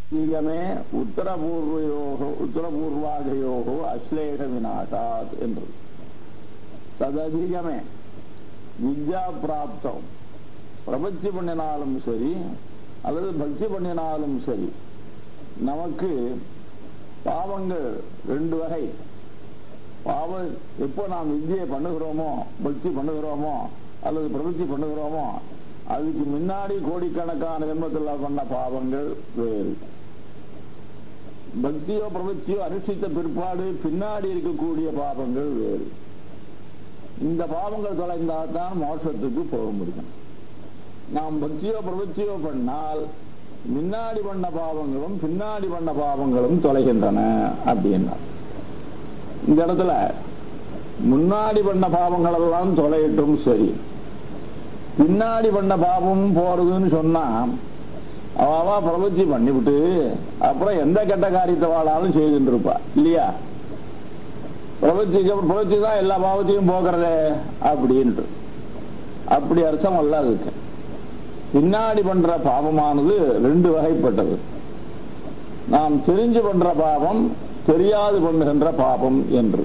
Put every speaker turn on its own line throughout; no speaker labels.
ஈகமே உத்தரபூர்வயோகோ உத்தரபூர்வாதயோகோ அஸ்லேஷ விநாசாத் என்று தததிகமே வித்யா பிராப்தம் பிரபத்தி பண்ணினாலும் சரி அல்லது பக்தி பண்ணினாலும் சரி நமக்கு பாவங்கள் ரெண்டு வகை பாவம் எப்போ நாம் வித்தியை பண்ணுகிறோமோ பக்தி பண்ணுகிறோமோ அல்லது பிரவൃத்தி பண்ணுகிறோமோ அதுக்கு முன்னாடி கோடிக்கணக்கான ஜென்மத்தில் பண்ண பாவங்கள் வேறு பக்தியோ பிரவൃத்தியோ அனுஷ்டித்த பிற்பாடு பின்னாடி இருக்கக்கூடிய பாவங்கள் வேறு இந்த பாவங்கள் தொலைந்தால்தான் மோட்சத்துக்கு போக முடியும் நாம் பக்தியோ பிரவൃத்தியோ பண்ணால் முன்னாடி பண்ண பாவங்களும் பின்னாடி பண்ண பாவங்களும் தொலைகின்றன அப்படின்னா இந்த இடத்துல முன்னாடி பண்ண பாவங்கள் எல்லாம் தொலையட்டும் சரி பின்னாடி பண்ண பாவமும் போறதுன்னு சொன்னா அவா பிரபத்தி பண்ணிவிட்டு அப்புறம் எந்த கெட்ட காரியத்தை வாழாலும் செய்துட்டு இருப்பா இல்லையா பிரபத்திக்கு பிரபத்தி தான் எல்லா பாவத்தையும் போக்குறதே அப்படின்ட்டு அப்படி அர்த்தம் அல்ல அதுக்கு பின்னாடி பண்ற பாவமானது ரெண்டு வகைப்பட்டது நாம் தெரிஞ்சு பண்ற பாவம் தெரியாது பண்ணுகின்ற பாபம் என்று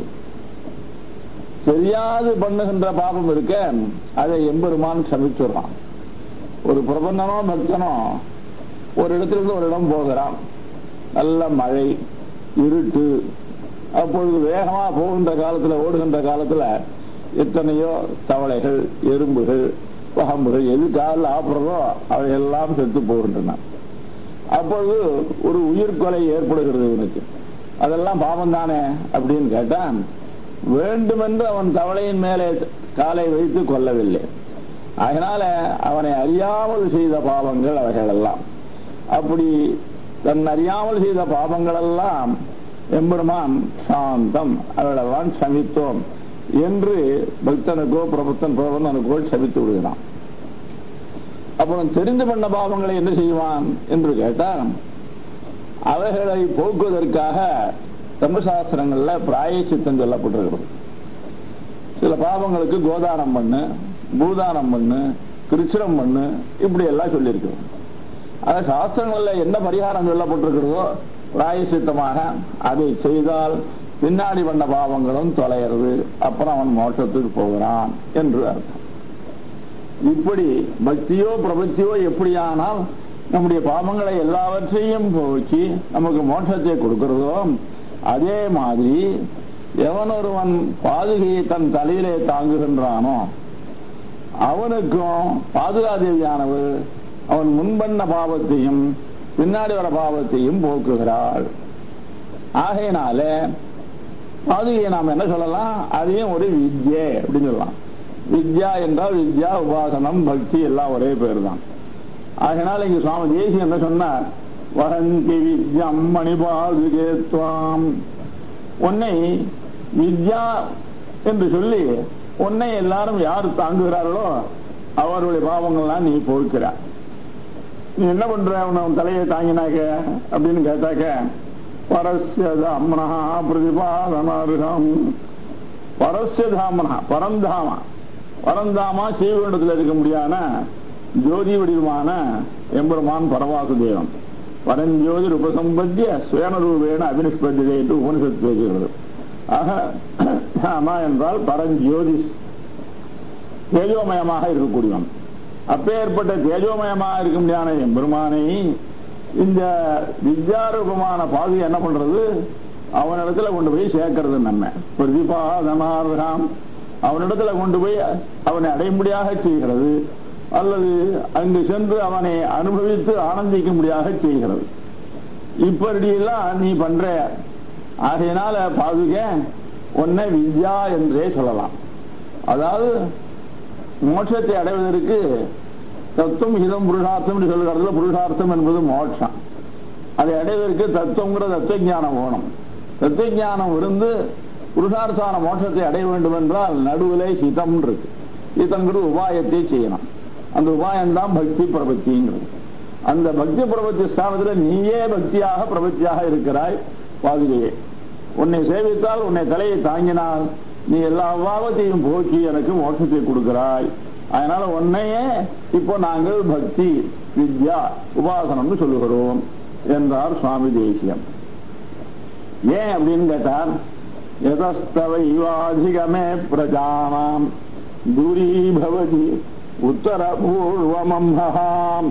தெரியாது பண்ணுகின்ற பாபம் இருக்க அதை எம்பெருமான் சமிச்சுடுறான் ஒரு பிரபந்தனோ பக்தனோ ஒரு இடத்திலிருந்து ஒரு இடம் போகிறான் நல்ல மழை இருட்டு அப்பொழுது வேகமா போகின்ற காலத்துல ஓடுகின்ற காலத்துல எத்தனையோ தவளைகள் எறும்புகள் பாம்புகள் எது காலில் ஆப்புறதோ அவையெல்லாம் செத்து போகின்றன அப்பொழுது ஒரு உயிர்கொலை ஏற்படுகிறது இவனுக்கு அதெல்லாம் பாவம் தானே அப்படின்னு கேட்டான் வேண்டுமென்று அவன் தவளையின் மேலே காலை வைத்து கொள்ளவில்லை அதனால அவனை அறியாமல் செய்த பாவங்கள் அவைகள் எல்லாம் அப்படி தன் அறியாமல் செய்த பாவங்கள் எல்லாம் எம்பெருமான் சாந்தம் அவளெல்லாம் சமித்தோம் என்று பக்தனுக்கோ பிரபத்தன் பிரபந்தனுக்கோ சபித்து விடுகிறான் அப்புறம் தெரிந்து பண்ண பாவங்களை என்ன செய்வான் என்று கேட்டால் அவைகளை போக்குவதற்காக தர்மசாஸ்திரங்கள்ல பிராயசித்தம் சொல்லப்பட்டிருக்கிறது சில பாவங்களுக்கு கோதானம் பண்ணு பூதானம் பண்ணு கிருச்சிரம் பண்ணு இப்படி எல்லாம் சொல்லியிருக்கிறோம் ஆக சாஸ்திரங்கள்ல என்ன பரிகாரம் சொல்லப்பட்டிருக்கிறதோ பிராயசித்தமாக அதை செய்தால் பின்னாடி பண்ண பாவங்களும் தொலைகிறது அப்புறம் அவன் மோட்சத்துக்கு போகிறான் என்று அர்த்தம் இப்படி பக்தியோ பிரபத்தியோ எப்படியானால் நம்முடைய பாவங்களை எல்லாவற்றையும் போக்கி நமக்கு மோட்சத்தை கொடுக்கிறதோ அதே மாதிரி எவன் ஒருவன் பாதுகையை தன் தலையிலே தாங்குகின்றானோ அவனுக்கும் பாதுகாதேவியானவர் அவன் முன்பண்ண பாவத்தையும் பின்னாடி வர பாவத்தையும் போக்குகிறாள் ஆகையினால பாதுகையை நாம் என்ன சொல்லலாம் அதையும் ஒரு வித்யே அப்படின்னு சொல்லலாம் வித்யா என்றால் வித்யா உபாசனம் பக்தி எல்லாம் ஒரே பேர் தான் ஆகினால் இங்கு சுவாமி தேசி என்ன சொன்னார் வகந்தி வித்யம் மணிபாதுகேத்வாம் உன்னை வித்யா என்று சொல்லி உன்னை எல்லாரும் யார் தாங்குகிறார்களோ அவருடைய பாவங்கள்லாம் நீ போக்கிறார் நீ என்ன பண்ற உன் தலையை தாங்கினாக்க அப்படின்னு கேட்டாக்க பரஸ்ய தாமனா பிரதிபாதனாருகம் பரஸ்ய தாமனா பரந்தாமா பரந்தாமா ஸ்ரீகுண்டத்தில் இருக்க முடியாத ஜோதி வடிவமான எம்பெருமான் பரவாசுதேவம் பரஞ்சோதி உபசம்பத்திய சுயனரூபேன அபினிஷ்பத்தியதை என்று உபனிஷத் பேசுகிறது ஆக ஆமா என்றால் பரஞ்சோதி தேஜோமயமாக இருக்கக்கூடியவன் அப்பேற்பட்ட தேஜோமயமாக இருக்க முடியாத எம்பெருமானை இந்த வித்யாரூபமான பாதி என்ன பண்றது அவனிடத்துல கொண்டு போய் சேர்க்கறது நம்ம பிரதிபாதனார்காம் அவனிடத்துல கொண்டு போய் அவனை அடையும்படியாக செய்கிறது அல்லது அங்கு சென்று அவனை அனுபவித்து ஆனந்திக்கும்படியாக செய்கிறது இப்படியெல்லாம் நீ பண்ற ஆகையினால பாதுக உன்னை வித்யா என்றே சொல்லலாம் அதாவது மோட்சத்தை அடைவதற்கு தத்துவம் ஹிதம் புருஷார்த்தம் என்று சொல்லுகிறதுல புருஷார்த்தம் என்பது மோட்சம் அதை அடைவதற்கு தத்துவங்கிற தத்துவ ஞானம் வேணும் தத்துவ ஞானம் இருந்து புருஷார்த்தான மோட்சத்தை அடைய வேண்டும் என்றால் நடுவிலே ஹிதம் இருக்கு ஹிதங்கிற உபாயத்தை செய்யணும் அந்த உபாயம்தான் பக்தி பிரபத்திங்கிறது அந்த பக்தி பிரபத்தி ஸ்தானத்துல நீயே பக்தியாக பிரபத்தியாக இருக்கிறாய் பாதுகையே உன்னை சேவித்தால் உன்னை தலையை தாங்கினால் நீ எல்லா அபாவத்தையும் போக்கி எனக்கு மோட்சத்தை கொடுக்கிறாய் அதனால உன்னையே இப்போ நாங்கள் பக்தி வித்யா உபாசனம்னு சொல்லுகிறோம் என்றார் சுவாமி தேசியம் ஏன் அப்படின்னு கேட்டார் எதஸ்தவைவாதிகமே பிரஜானாம் துரீபவதி உத்தரபூர்வமம்ஹாம்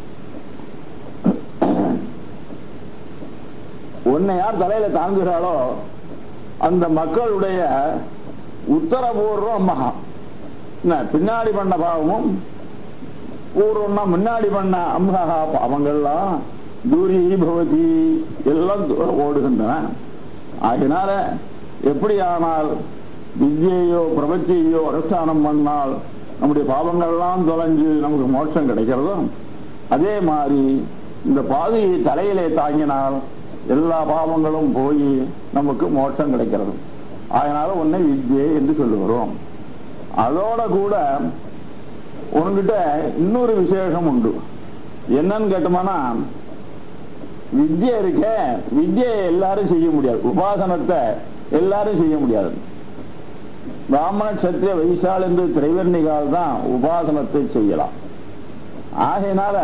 உன்னை யார் தலையில தாங்குகிறாளோ அந்த மக்களுடைய உத்தரபூர்வம் மகா என்ன பின்னாடி பண்ண பாவமும் பூர்வம்னா முன்னாடி பண்ண அம்ஹா பாவங்கள்லாம் தூரி பவதி எல்லாம் தூரம் ஓடுகின்றன ஆகினால எப்படி ஆனால் வித்யையோ பிரபத்தியையோ அனுஷ்டானம் பண்ணால் நம்முடைய பாவங்கள்லாம் தொலைஞ்சு நமக்கு மோட்சம் கிடைக்கிறதோ அதே மாதிரி இந்த பாதையை தலையிலே தாங்கினால் எல்லா பாவங்களும் போய் நமக்கு மோட்சம் கிடைக்கிறது அதனால உன்னை வித்யை என்று சொல்லுகிறோம் அதோட கூட உன்கிட்ட இன்னொரு விசேஷம் உண்டு என்னன்னு கேட்டோம்னா வித்யை இருக்க வித்யை எல்லாரும் செய்ய முடியாது உபாசனத்தை எல்லாரும் செய்ய முடியாது பிராமண கத்திரிய வைசால் என்று திரைவர்ணிகால் தான் உபாசனத்தை செய்யலாம் ஆகையினால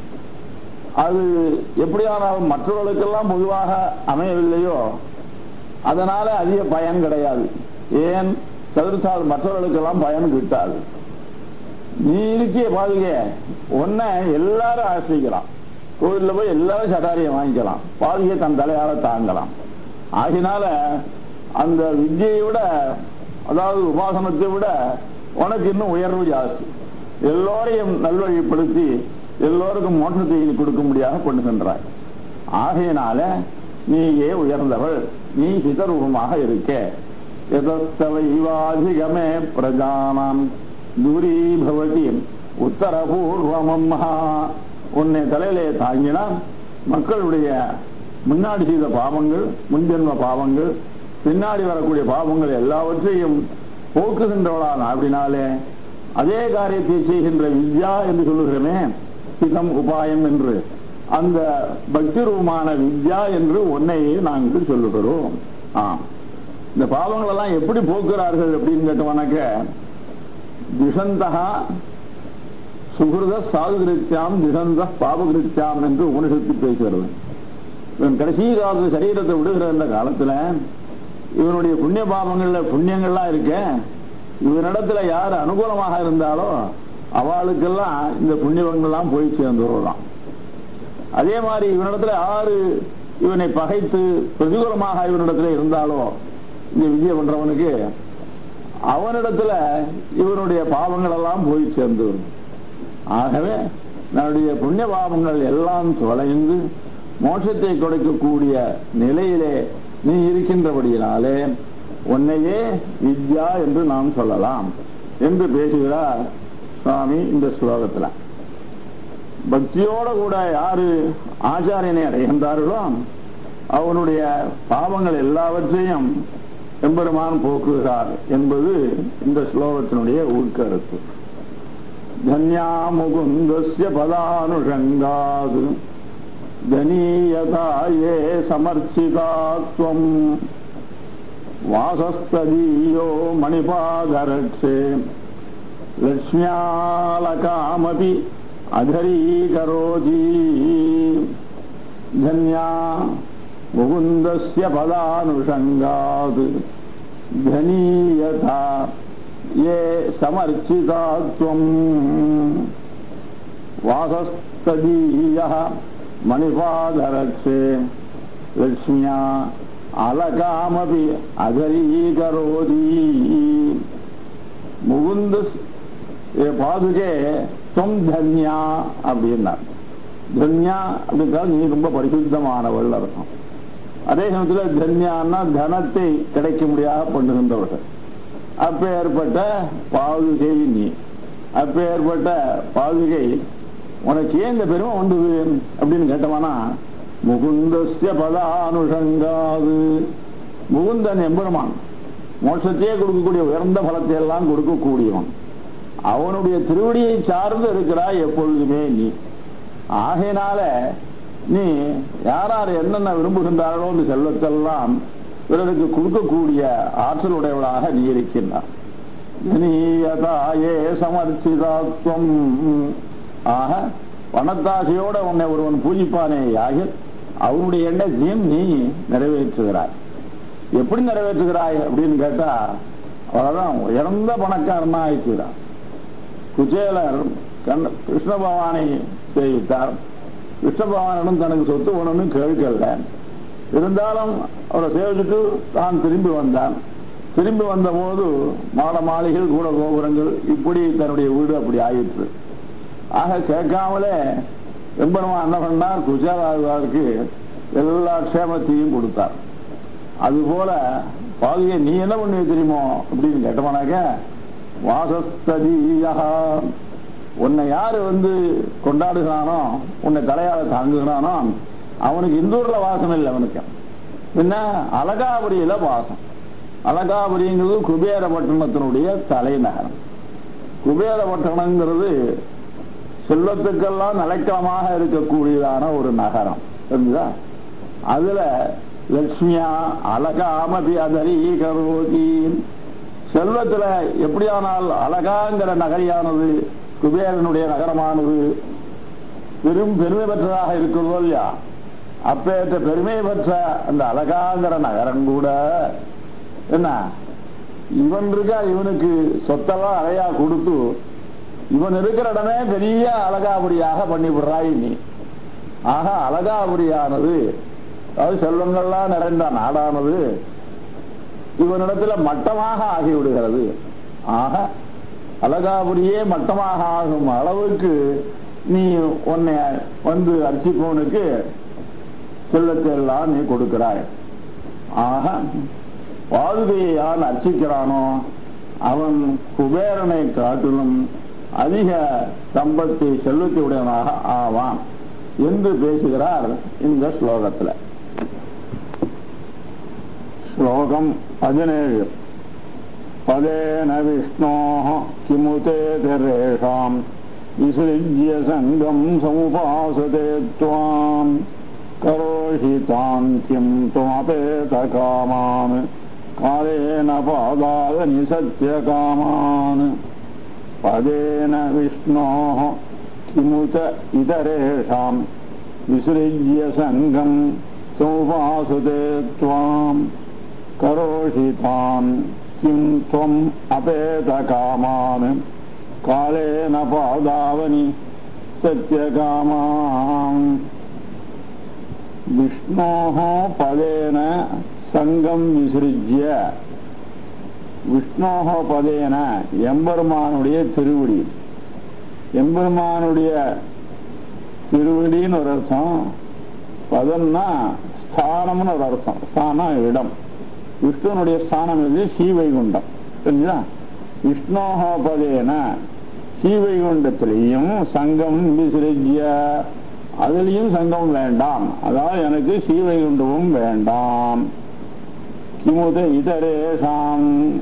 அது எப்படியானாலும் மற்றவர்களுக்கெல்லாம் பொதுவாக அமையவில்லையோ அதனால அதிக பயன் கிடையாது ஏன் சதுர்சால் மற்றவர்களுக்கெல்லாம் பயன் கிட்டாது நீ இருக்கிய பாதுகை உன்னை எல்லாரும் ஆசிரிக்கலாம் கோயில்ல போய் எல்லாரும் சட்டாரியை வாங்கிக்கலாம் பாதுகை தன் தலையால தாங்கலாம் ஆகினால அந்த வித்தியை விட அதாவது உபாசனத்தை விட உனக்கு இன்னும் உயர்வு ஜாஸ்தி எல்லோரையும் நல்வழிப்படுத்தி எல்லோருக்கும் மோட்சத்தை கொடுக்கும்படியாக பண்ணுகின்றாய் ஆகையினால நீயே உயர்ந்தவள் நீ சிதரூபமாக இருக்க எதஸ்தவைவாதிகமே பிரஜானாம் தூரி பவதி உத்தரபூர்வமம்ஹா உன்னை தலையிலே தாங்கினா மக்களுடைய முன்னாடி செய்த பாவங்கள் முன்ஜென்ம பாவங்கள் பின்னாடி வரக்கூடிய பாவங்கள் எல்லாவற்றையும் போக்குகின்றவளான் அப்படினாலே அதே காரியத்தை செய்கின்ற வித்யா என்று சொல்லுகிறோமே சிதம் உபாயம் என்று அந்த பக்தி ரூபமான வித்யா என்று உன்னையே நாங்கள் சொல்லுகிறோம் ஆம் இந்த பாவங்கள் எல்லாம் எப்படி போக்குறார்கள் அப்படின்னு கேட்டவனாக்க திசந்தகா சுகிருத சாதுகிருத்தியாம் திசந்த பாபகிருத்தியாம் என்று உபனிஷத்து பேசுகிறது இவன் கடைசி காலத்துல சரீரத்தை விடுகிற இந்த காலத்துல இவனுடைய புண்ணிய பாவங்கள்ல புண்ணியங்கள்லாம் இருக்க இவனிடத்துல யார் அனுகூலமாக இருந்தாலோ அவளுக்கெல்லாம் இந்த புண்ணியவங்கள்லாம் போய் சேர்ந்து வரலாம் அதே மாதிரி இவனிடத்துல யாரு இவனை பகைத்து பிரதிகூலமாக இவனிடத்துல இருந்தாலோ இந்த விஜய பண்றவனுக்கு அவனிடத்துல இவனுடைய பாவங்கள் எல்லாம் போய் சேர்ந்து வரும் ஆகவே நம்முடைய புண்ணிய பாவங்கள் எல்லாம் தொலைந்து மோட்சத்தை கொடுக்கக்கூடிய நிலையிலே நீ இருக்கின்றபடியினாலே உன்னையே வித்யா என்று நாம் சொல்லலாம் என்று பேசுகிறார் சுவாமி இந்த ஸ்லோகத்துல பக்தியோட கூட யாரு ஆச்சாரியனை அடைகின்றார்களோ அவனுடைய பாவங்கள் எல்லாவற்றையும் எம்பெருமான் போக்குகிறார் என்பது இந்த ஸ்லோகத்தினுடைய உட்கருத்து தன்யா முகுந்தஸ்ய பதானுஷங்காது ஜனீயதாயே சமர்ச்சிதாத்வம் வாசஸ்ததீயோ மணிபாதரட்சே லக்ஷ்மியாலகாமபி அதரீகரோதி धन्या मुकुन्दस्य पदानुषङ्गात् धनीयथा ये समर्चिता त्वम् वासस्तदीयः मणिपादरक्षे लक्ष्म्या अलकामपि अधरीकरोति முகுந்த பாதுகே தொம் தன்யா அப்படின்னார் தன்யா அப்படின்றால் நீ ரொம்ப பரிசுத்தமானவள் அர்த்தம் அதே சமயத்தில் தன்யான்னா தனத்தை கிடைக்க முடியாத பண்ணுகின்றவர்கள் அப்பேற்பட்ட பாதுகை நீ அப்பேற்பட்ட பாதுகை உனக்கு ஏன் இந்த பெருமை வந்தது அப்படின்னு கேட்டோம்னா முகுந்தஸ்ய பதானுஷங்காது முகுந்தன் எம்பெருமான் மோட்சத்தையே கொடுக்கக்கூடிய உயர்ந்த பலத்தை எல்லாம் கொடுக்கக்கூடியவன் அவனுடைய திருவடியை சார்ந்து இருக்கிறாய் எப்பொழுதுமே நீ ஆகையினால நீ யார் யார் என்னென்ன விரும்புகின்றார்களோ அந்த செல்வத்தெல்லாம் பிறருக்கு கொடுக்கக்கூடிய ஆற்றல் உடையவளாக நீ இருக்கின்றார் நீயதாயே சமர்ச்சிதாத்வம் ஆக பணத்தாசையோட உன்னை ஒருவன் பூஜிப்பானே ஆகில் அவனுடைய எண்ணத்தையும் நீ நிறைவேற்றுகிறாய் எப்படி நிறைவேற்றுகிறாய் அப்படின்னு கேட்டா அவ்வளவுதான் உயர்ந்த பணக்காரனா ஆயிடுச்சுதான் குச்சேலர் கண்ண கிருஷ்ண பகவானை சேவித்தார் கிருஷ்ண பகவானிடம் தனக்கு சொத்து ஒண்ணுன்னு கேட்கல இருந்தாலும் அவரை சேவிச்சுட்டு தான் திரும்பி வந்தான் திரும்பி வந்த போது மாட மாளிகைகள் கூட கோபுரங்கள் இப்படி தன்னுடைய வீடு அப்படி ஆயிற்று ஆக கேட்காமலே எம்பெருமான் என்ன பண்ணார் குஜராவாருக்கு எல்லா க்ஷேமத்தையும் கொடுத்தார் அதுபோல பாதியை நீ என்ன பண்ணுவ தெரியுமோ அப்படின்னு கேட்டவனாக்க வாசஸ்ததீயா உன்னை யாரு வந்து கொண்டாடுகிறானோ உன்னை தலையால தாங்குகிறானோ அவனுக்கு இந்தூர்ல வாசம் இல்லை அவனுக்கு பின்ன அலகாபுரியில வாசம் அலகாபுரிங்கிறது குபேரப்பட்டினத்தினுடைய தலைநகரம் குபேரப்பட்டினங்கிறது செல்வத்துக்கெல்லாம் நிலைக்களமாக இருக்கக்கூடியதான ஒரு நகரம் தெரிஞ்சுதா அதுல லட்சுமியா அழகாமபி அதரி கரோதி செல்வத்துல எப்படியானால் அழகாங்கிற நகரியானது குபேரனுடைய நகரமானது பெரும் பெருமை பெற்றதாக இருக்கிறதோ இல்லையா அப்பேற்ற பெருமை பெற்ற அந்த அழகாங்கிற நகரம் கூட என்ன இவன் இருக்கா இவனுக்கு சொத்தெல்லாம் அறையா கொடுத்து இவன் இருக்கிற இடமே பெரிய அழகாபுரியாக பண்ணி விடுறாய் நீ ஆக அழகாபுரியானது அதாவது செல்வங்கள்லாம் நிறைந்த நாடானது இவனிடத்துல மட்டமாக ஆகிவிடுகிறது ஆக அழகாபுரியே மட்டமாக ஆகும் அளவுக்கு நீ உன்னை வந்து அர்ச்சிப்பவனுக்கு செல்வத்தை எல்லாம் நீ கொடுக்கிறாய் ஆக பாதுகையை யார் அர்ச்சிக்கிறானோ அவன் குபேரனை காட்டிலும் அதிக சம்பத்தை செல்வத்தை உடையவனாக ஆவான் என்று பேசுகிறார் இந்த ஸ்லோகத்துல ஸ்லோகம் பதினேழு பதேன விஷ்ணோ கிமுதே திரேஷாம் விசிருஜ்ய சங்கம் சமுபாசதே துவாம் கரோஷி தாம் கிம் துவபேத காமான் காலேன பாதாத நிசத்திய காமான் பதேன விஷ்ணோ கிமுத இதரேஷாம் விசிருஜ்ய சங்கம் சமுபாசதே துவாம் கரோஷி தாம் கிம் துவம் அபேத காமான் காலேன பாதாவனி சத்யகாமாம் விஷ்ணோः பதேன சங்கம் விசிருஜ்ய விஷ்ணோக பதேன எம்பெருமானுடைய திருவடி எம்பெருமானுடைய திருவடின்னு ஒரு அர்த்தம் பதம்னா ஸ்தானம்னு ஒரு அர்த்தம் ஸ்தானம் இடம் விஷ்ணுனுடைய ஸ்தானம் இது ஸ்ரீவைகுண்டம் தெரிஞ்சுதா விஷ்ணோக பதேன ஸ்ரீவைகுண்டத்திலையும் சங்கம் விசிருஜ்ய அதுலேயும் சங்கம் வேண்டாம் அதாவது எனக்கு ஸ்ரீவைகுண்டமும் வேண்டாம் கிமுத இதரேஷாம்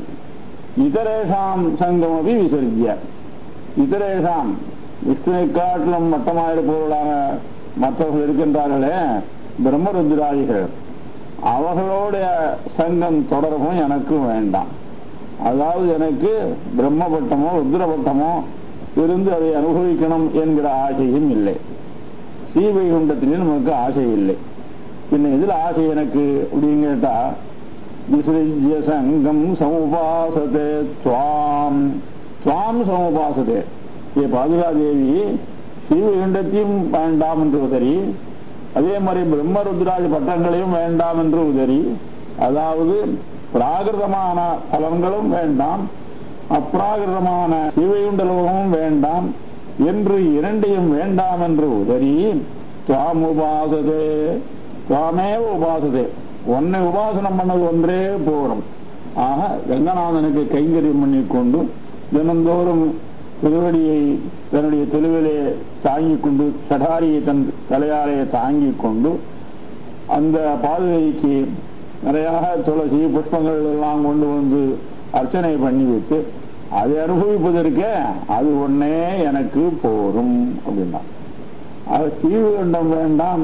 இதரேஷாம் சங்கமபி விசர்ஜிய இதரேஷாம் விஷ்ணுவை காட்டிலும் மட்டமாயிருப்பவர்களாக மற்றவர்கள் இருக்கின்றார்களே பிரம்மருத்ராதிகள் அவர்களுடைய சங்கம் தொடர்பும் எனக்கு வேண்டாம் அதாவது எனக்கு பிரம்ம பட்டமோ ருத்ர பட்டமோ இருந்து அதை அனுபவிக்கணும் என்கிற ஆசையும் இல்லை ஸ்ரீவைகுண்டத்திலே நமக்கு ஆசை இல்லை பின்ன இதில் ஆசை எனக்கு அப்படின்னு கேட்டா விசிறிய சங்கம் சமுபாசதே துவாம் துவாம் சமுபாசதே ஏ பாதுகாதேவி ஸ்ரீவைகுண்டத்தையும் வேண்டாம் என்று உதறி அதே மாதிரி பிரம்மருத்ராஜ பட்டங்களையும் வேண்டாம் என்று உதறி அதாவது பிராகிருதமான பலன்களும் வேண்டாம் அப்ராகிருதமான ஸ்ரீவைகுண்டலோகமும் வேண்டாம் என்று இரண்டையும் வேண்டாம் என்று உதறி துவாம் உபாசதே துவாமே உபாசதே உன்னை உபாசனம் பண்ணது ஒன்றே போரும் ஆக ரங்கநாதனுக்கு கைங்கரியம் பண்ணி கொண்டு தினந்தோறும் திருவடியை தன்னுடைய தெருவிலே தாங்கிக் கொண்டு சடாரியை தன் தலையாரையை தாங்கிக் கொண்டு அந்த பாதுகைக்கு நிறைய துளசி புஷ்பங்கள் எல்லாம் கொண்டு வந்து அர்ச்சனை பண்ணி வைத்து அதை அனுபவிப்பதற்கே அது ஒன்னே எனக்கு போரும் அப்படின்னா அது தீவு கண்டம் வேண்டாம்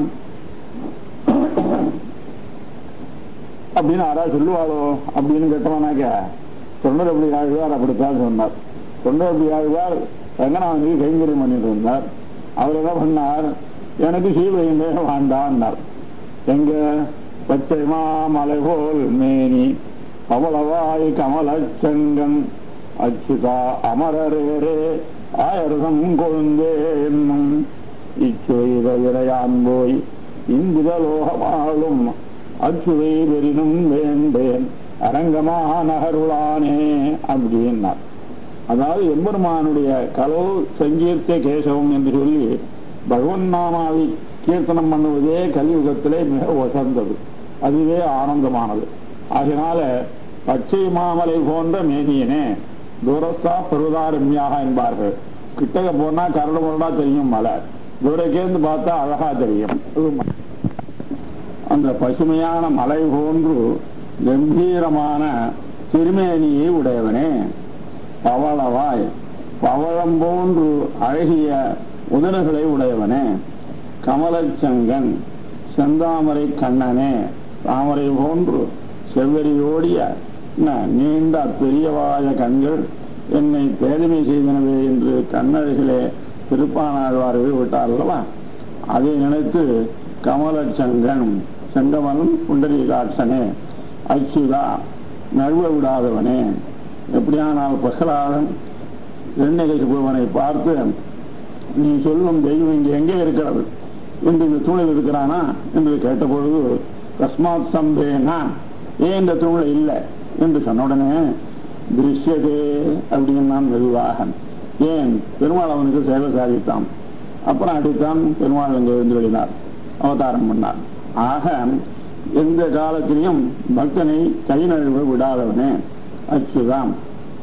அப்படின்னு யாராவது சொல்லுவாளோ அப்படின்னு கேட்டவனாக்க தொண்டர் அப்படி ஆழ்வார் அப்படித்தான் சொன்னார் தொண்டர் அப்படி ஆழ்வார் ரங்கநாதனுக்கு கைங்கரியம் பண்ணிட்டு இருந்தார் அவர் என்ன பண்ணார் எனக்கு சீவையுமே வேண்டான்னார் எங்க பச்சை மாமலை போல் மேனி அவளவாய் கமலச்செங்கன் அச்சுதா அமரரேரே ஆயரசம் கொழுந்தே என்னும் இச்சுவை தவிரையான் போய் இந்திரலோகமாளும் அச்சுவை பெரினும் வேண்டேன் அரங்கமா நகருளானே அப்படின்னார் அதாவது எம்பெருமானுடைய கலோ சங்கீர்த்த கேசவம் என்று சொல்லி பகவன் நாமாவை கீர்த்தனம் பண்ணுவதே கலியுகத்திலே மிக உசந்தது அதுவே ஆனந்தமானது ஆகினால பச்சை மாமலை போன்ற மேனியனே தூரஸ்தா பருவதாரம்யாக என்பார்கள் கிட்டக போனா கரடு முரடா தெரியும் மலை தூரக்கேந்து பார்த்தா அழகா தெரியும் அது ம- அந்த பசுமையான மலை போன்று கம்பீரமான திருமேனியை உடையவனே பவளவாய் பவளம் போன்று அழகிய உதடுகளை உடையவனே கமலச்சங்கன் செந்தாமரை கண்ணனே தாமரை போன்று செவ்வரியோடிய என்ன, நீண்ட பெரியவாய கண்கள் என்னை பேதமை செய்தனவே என்று கண்ணழகிலே திருப்பானாழ்வார்கள் விட்டார் அல்லவா அதை நினைத்து கமலச்சங்கன் செங்கமலன் புண்டரீகாட்சனே அச்சுதா நழுவ விடாதவனே எப்படியானால் பிரகலாதன் இரண்யகசிபுவனை பார்த்து நீ சொல்லும் தெய்வம் இங்கே எங்கே இருக்கிறது என்று இந்த தூணில் இருக்கிறானா என்று கேட்டபொழுது தஸ்மாத் சம்பேனா ஏன் இந்த தூணில் இல்லை என்று சொன்ன உடனே திருஷ்யதே அப்படின்னு நான் மெதுவாக ஏன் பெருமாள் அவனுக்கு சேவை சாதித்தான் அப்புறம் அடித்தான் பெருமாள் அங்கே வந்து வெளினார் அவதாரம் பண்ணார் ஆக எந்த காலத்திலையும் பக்தனை கை நழுவ விடாதவனே அச்சுதாம்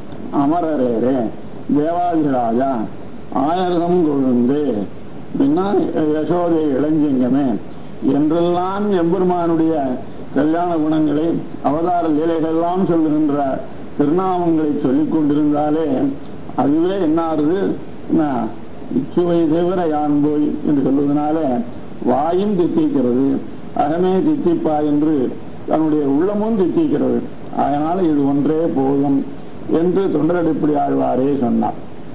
அமரரேரே தேவாதிராஜா ஆயிரம் கொழுந்து பின்னா யசோதை இளஞ்சிங்கமே என்றெல்லாம் எம்பெருமானுடைய கல்யாண குணங்களை அவதார லீலைகளெல்லாம் சொல்லுகின்ற திருநாமங்களை சொல்லிக் கொண்டிருந்தாலே அதுவே என்னாருது என்ன, இச்சுவை தவிர யான் போய் என்று சொல்வதனால வாயும் தித்திக்கிறது அகமே தித்திப்பா என்று தன்னுடைய உள்ளமும் தித்திக்கிறது அதனால இது ஒன்றே போதும் என்று தொண்டரடிப்படி ஆழ்வாரே சொன்னார்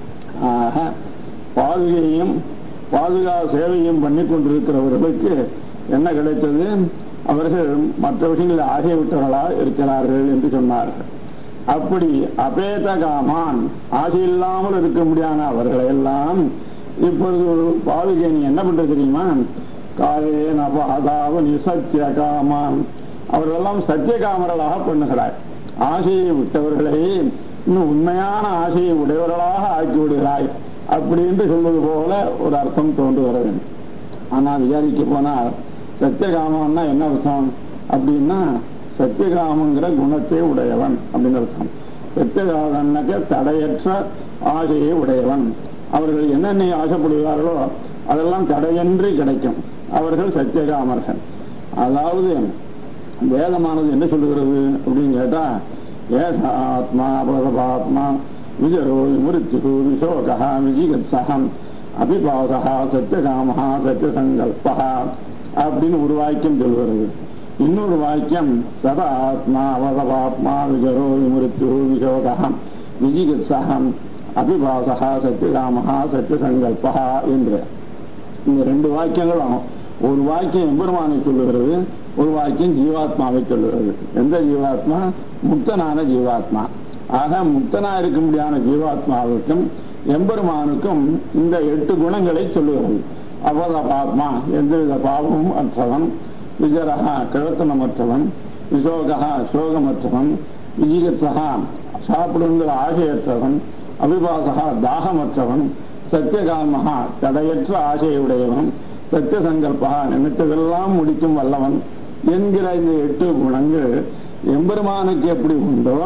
ஆக பாதுகையும் பாதுகா சேவையும் பண்ணி கொண்டிருக்கிறவர்களுக்கு என்ன கிடைத்தது அவர்கள் மற்ற விஷயங்களில் ஆகியவிட்டவர்களா இருக்கிறார்கள் என்று சொன்னார்கள் அப்படி அபேத காமான் ஆசை இல்லாமல் இருக்க முடியாத அவர்களை எல்லாம் இப்பொழுது ஒரு பாதுகை நீ என்ன பண்றது தெரியுமா காலே நபாதாவ நிசத்திய காமான் அவர்களெல்லாம் சத்தியகாமர்களாக பண்ணுகிறார் ஆசையை விட்டவர்களை இன்னும் உண்மையான ஆசையை உடையவர்களாக ஆக்கி விடுகிறாய் அப்படி என்று சொல்வது போல ஒரு அர்த்தம் தோன்றுகிறது ஆனால் விசாரிக்க போனால் சத்தியகாமன்னா என்ன அர்த்தம் அப்படின்னா சத்தியகாமங்கிற குணத்தை உடையவன் அப்படின்னு அர்த்தம் சத்தியகாமன்னாக்க தடையற்ற ஆசையை உடையவன் அவர்கள் என்னென்ன ஆசைப்படுகிறார்களோ அதெல்லாம் தடையின்றி கிடைக்கும் அவர்கள் சத்தியகாமர்கள் அதாவது வேதமானது என்ன சொல்லுகிறது அப்படின்னு கேட்டா ஏஷ ஆத்மா பிரதபாத்மா விஜரோ விமிருத்யு விசோகா விஜிகத்சகம் அபிபாசகா சத்தியகாமஹா சத்தியசங்கல்பா அப்படின்னு ஒரு வாக்கியம் சொல்கிறது இன்னொரு வாக்கியம் சதா ஆத்மா அவதபாத்மா விஜரோ விமிருத்யு விசோகா விஜிகத்சகம் அபிபாசகா சத்தியகாமஹா சத்தியசங்கல்பா என்று இந்த ரெண்டு வாக்கியங்களும் ஒரு வாக்கியம் எம்பெருமானை சொல்லுகிறது ஒரு வாக்கியம் ஜீவாத்மாவை சொல்லுகிறது எந்த ஜீவாத்மா முக்தனான ஜீவாத்மா ஆக முக்தனா இருக்க முடியாத ஜீவாத்மாவுக்கும் எம்பெருமானுக்கும் இந்த எட்டு குணங்களை சொல்லுகிறது அவத பாத்மா எந்தவித பாவமும் அற்றவன் விஜரகா கிழத்தனமற்றவன் விசோகா சோகமற்றவன் விஜிகத்தகா சாப்பிடுங்கிற ஆசையற்றவன் அபிபாசகா தாகமற்றவன் சத்தியகாமகா தடையற்ற ஆசையுடையவன் சத்திய சங்கல்பா நினைத்ததெல்லாம் முடிக்கும் வல்லவன் என்கிற இந்த எட்டு குணங்கள் எம்பெருமானுக்கு எப்படி உண்டோ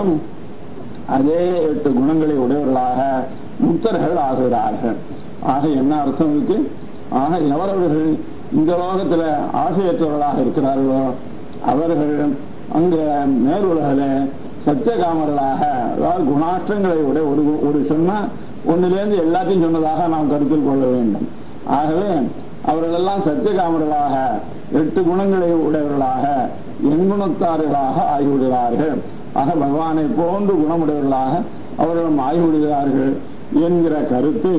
அதே எட்டு குணங்களை உடையவர்களாக முக்தர்கள் ஆகிறார்கள் ஆக என்ன அர்த்தம் இருக்கு ஆக எவரவர்கள் இந்த லோகத்துல ஆசையற்றவர்களாக இருக்கிறார்களோ அவர்கள் அங்க மேலுலகில சத்தியகாமர்களாக அதாவது குணாஷ்டங்களை உடைய ஒரு ஒரு சொன்னா ஒன்னிலேருந்து எல்லாத்தையும் சொன்னதாக நாம் கருத்தில் கொள்ள வேண்டும் ஆகவே அவர்களெல்லாம் சத்தியகாமர்களாக எட்டு குணங்களை உடையவர்களாக எண்குணத்தார்களாக ஆகிவிடுகிறார்கள் ஆக பகவானை போன்று குணமுடையவர்களாக அவர்களும் ஆகிவிடுகிறார்கள் என்கிற கருத்து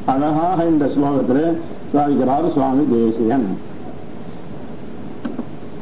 அழகாக இந்த ஸ்லோகத்திலே சாதிக்கிறார் சுவாமி தேசியன்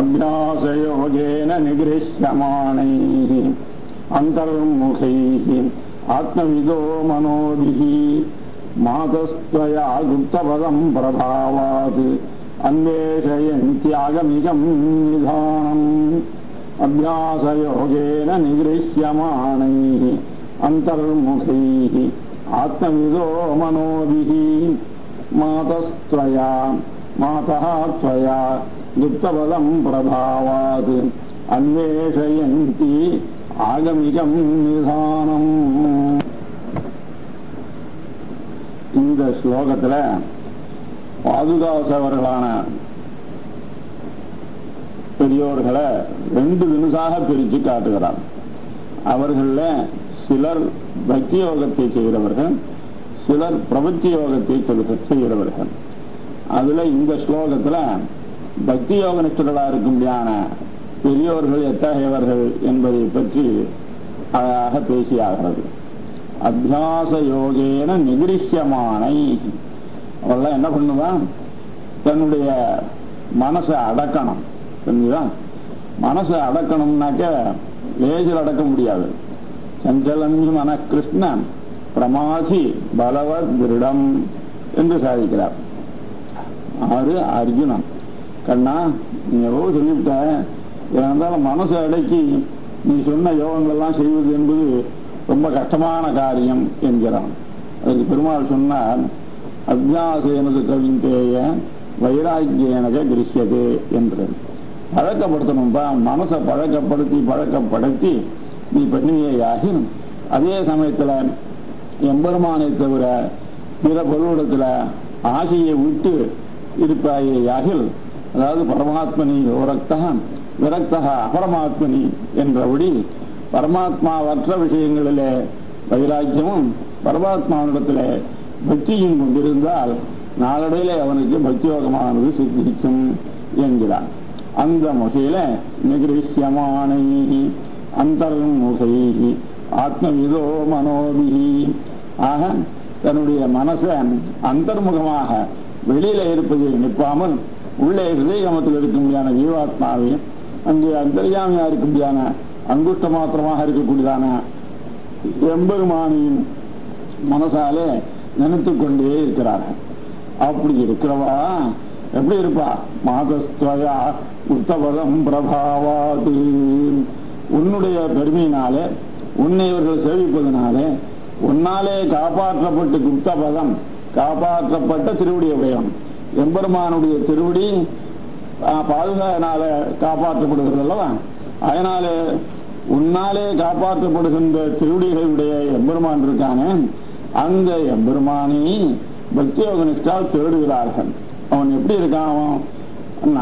अभ्यासयोगेन निगृह्यमाणैः अन्तर्मुखैः आत्मविदो मनोभिः मातस्त्वया गुप्तपदम् प्रभावात् अन्वेषयन्त्यागमिकम् निधानम् अभ्यासयोगेन निगृह्यमाणैः अन्तर्मुखैः आत्मविदो मनोभिः मातस्त्वया मातः त्वया गुप्तपदम् प्रभावात् अन्वेषयन्ति ஆகமிகம் நிதானம் இந்த ஸ்லோகத்துல பாதுகாசவர்களான பெரியோர்களை ரெண்டு தினசாக பிரித்து காட்டுகிறார் அவர்கள சிலர் பக்தி யோகத்தை செய்கிறவர்கள் சிலர் பிரபத்தி யோகத்தை சொல்ல- செய்கிறவர்கள் அதுல இந்த ஸ்லோகத்துல பக்தி யோக நிஷ்டர்களா இருக்கும்படியான பெரியோர்கள் எத்தகையவர்கள் என்பதை பற்றி அழகாக பேசியாகிறது அத்தியாச யோகேன நிகிரிஷ்யமானை அவெல்லாம் என்ன பண்ணுவான் தன்னுடைய மனசை அடக்கணும் தெரிஞ்சுதா மனசை அடக்கணும்னாக்க லேசில் அடக்க முடியாது சஞ்சலஞ்சு மன கிருஷ்ணன் பிரமாசி பலவத் திருடம் என்று சாதிக்கிறார் ஆறு அர்ஜுனன் கண்ணா நீ எவ்வளவு சொல்லிவிட்ட இருந்தாலும் மனசை அடக்கி நீ சொன்ன யோகங்களெல்லாம் செய்வது என்பது ரொம்ப கஷ்டமான காரியம் என்கிறான் அதுக்கு பெருமாள் சொன்னார் அத்தியாசேனது கவிந்தேய வைராக்கியனக கிருஷ்யது என்று பழக்கப்படுத்தணும்பா மனசை பழக்கப்படுத்தி பழக்கப்படுத்தி நீ பண்ணுவியாகி அதே சமயத்துல எம்பெருமானை தவிர பிற பொருளிடத்துல ஆசையை விட்டு இருப்பாயாகில் அதாவது பரமாத்மனி விரக்தா விரக்தா அபரமாத்மனி என்றபடி பரமாத்மாவற்ற விஷயங்களிலே வைராக்கியமும் பரமாத்மாவிடத்திலே பக்தியும் கொண்டிருந்தால் நாளடையிலே அவனுக்கு பக்தி யோகமானது சித்திக்கும் என்கிறான் அந்த முகையில நிகிருஷ்யமானை அந்தர்முகை ஆத்மவிதோ மனோபிகி ஆக தன்னுடைய மனசை அந்தர்முகமாக வெளியில இருப்பதை நிற்பாமல் உள்ளே ஹிருதயமத்தில் இருக்கும்படியான ஜீவாத்மாவையும் அங்கே அந்தர்யாமியா இருக்கும்படியான அங்குஷ்ட மாத்திரமாக இருக்கக்கூடியதான எம்பெருமானியின் மனசாலே நினைத்து கொண்டே இருக்கிறார்கள் அப்படி இருக்கிறவா எப்படி இருப்பா மாதஸ்துவயா உத்தபதம் பிரபாவாது உன்னுடைய பெருமையினாலே உன்னை இவர்கள் சேவிப்பதனாலே உன்னாலே காப்பாற்றப்பட்டு குப்தபதம் காப்பாற்றப்பட்ட திருவடி உடையவன் எம்பெருமானுடைய திருவடி பாதுகானால காப்பாற்றப்படுகிறது அல்லவா அதனாலே உன்னாலே காப்பாற்றப்படுகின்ற திருவடிகளுடைய எம்பெருமான் இருக்கானே அந்த எம்பெருமானை பக்தியோக நிஷ்டால் தேடுகிறார்கள் அவன் எப்படி இருக்கான் அவன் அண்ணா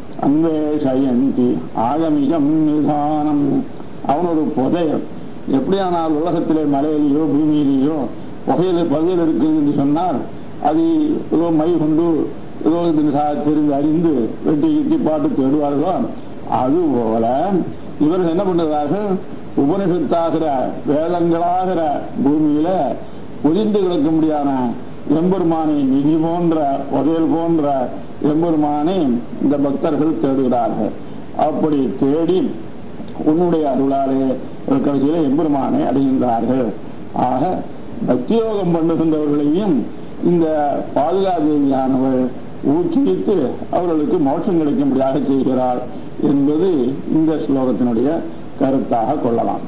அன்வேஷயந்தி ஆகமிகம் நிதானம் அவன் ஒரு புதையல் எப்படியானால் உலகத்திலே மலையிலேயோ பூமியிலேயோ புகையில பகுதியில் இருக்குது என்று சொன்னால் அது ஏதோ மை கொண்டு ஏதோ இது சா- தெரிந்து அறிந்து வெட்டி கிட்டி பாட்டு தேடுவார்களோ அதுபோல இவர்கள் என்ன பண்ணுகிறார்கள் உபனிஷத்தாகிற வேதங்களாகிற பூமியில ஒளிந்து கிடக்க முடியாத எம்பெருமானை நிதி போன்ற புதையல் போன்ற எம்பெருமானை இந்த பக்தர்கள் தேடுகிறார்கள் அப்படி தேடி உன்னுடைய அருளாலே ஒரு கடைசியில எம்பெருமானை அடைகின்றார்கள் ஆக பக்தியோகம் பண்ணுகின்றவர்களையும் இந்த பாதுகாதேவியானவர் ஊக்குவித்து அவர்களுக்கு மோட்சம் கிடைக்கும்படியாக செய்கிறார் என்பது இந்த ஸ்லோகத்தினுடைய கருத்தாக கொள்ளலாம்